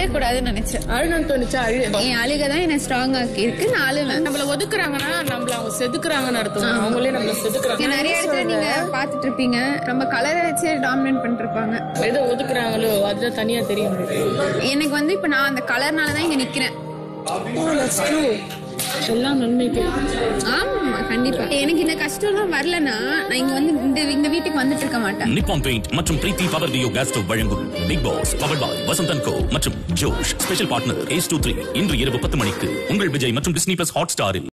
அழவே கூடாதுன்னு நினைச்சேன் அழுகன்னு தோணுச்சா அழு என் அழுகை தான் என்ன ஸ்ட்ராங் ஆக்கி இருக்கு நான் அழுவேன் நம்மள ஒதுக்குறாங்கன்னா நம்மள அவங்க செதுக்குறாங்கன்னு அர்த்தம் அவங்களே நம்மள செதுக்குறாங்க இங்க நிறைய இடத்துல நீங்க பாத்துட்டு இருப்பீங்க நம்ம கலரை வச்சு டாமினேட் பண்ணிட்டு இருப்பாங்க எதை ஒதுக்குறாங்களோ அதுதான் தனியா தெரியும் எனக்கு வந்து இப்ப நான் அந்த கலர்னால தான் இங்க நிக்கிறேன் எல்லாம் நன்மைக்கு ஆமா கண்டிப்பா எனக்கு இந்த கஷ்டம் எல்லாம் வரலன்னா நான் இங்க வந்து இந்த இந்த வீட்டுக்கு வந்துட்டு இருக்க மாட்டேன் நிப்பான் பெயிண்ட் மற்றும் Preethi power duo gas stove வழங்கும் பிக் பாஸ் பவர் பாய் வசந்தன் கோ மற்றும் Josh special partner ace two three இன்று இரவு பத்து மணிக்கு உங்கள் விஜய் மற்றும் டிஸ்னி பிளஸ் ஹாட் ஸ்டாரில்